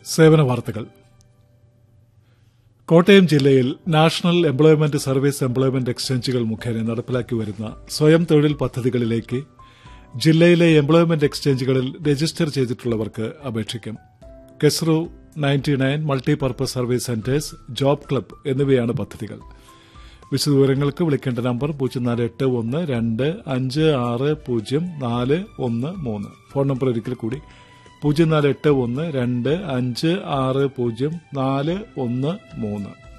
സേവന വാർത്തകൾ കോട്ടയം ജില്ലയിൽ നാഷണൽ എംപ്ലോയ്മെന്റ് സർവീസ് എംപ്ലോയ്മെന്റ് എക്സ്ചേഞ്ചുകൾ മുഖേന നടപ്പിലാക്കി വരുന്ന സ്വയം തൊഴിൽ പദ്ധതികളിലേക്ക് ജില്ലയിലെ എംപ്ലോയ്മെന്റ് എക്സ്ചേഞ്ചുകളിൽ രജിസ്റ്റർ ചെയ്തിട്ടുള്ളവർക്ക് അപേക്ഷിക്കാം KESRU ninety nine multipurpose service centres job club എന്നിവയാണ് പദ്ധതികൾ വിശദവിവരങ്ങൾക്ക് വിളിക്കേണ്ട നമ്പർ പൂജ്യം നാല് എട്ട് ഒന്ന് രണ്ട് അഞ്ച് ആറ് പൂജ്യം നാല് ഒന്ന് മൂന്ന് ഫോൺ നമ്പർ ഒരിക്കൽ കൂടി പൂജ്യം നാല് എട്ട് ഒന്ന് രണ്ട് അഞ്ച് ആറ് പൂജ്യം നാല് ഒന്ന് മൂന്ന്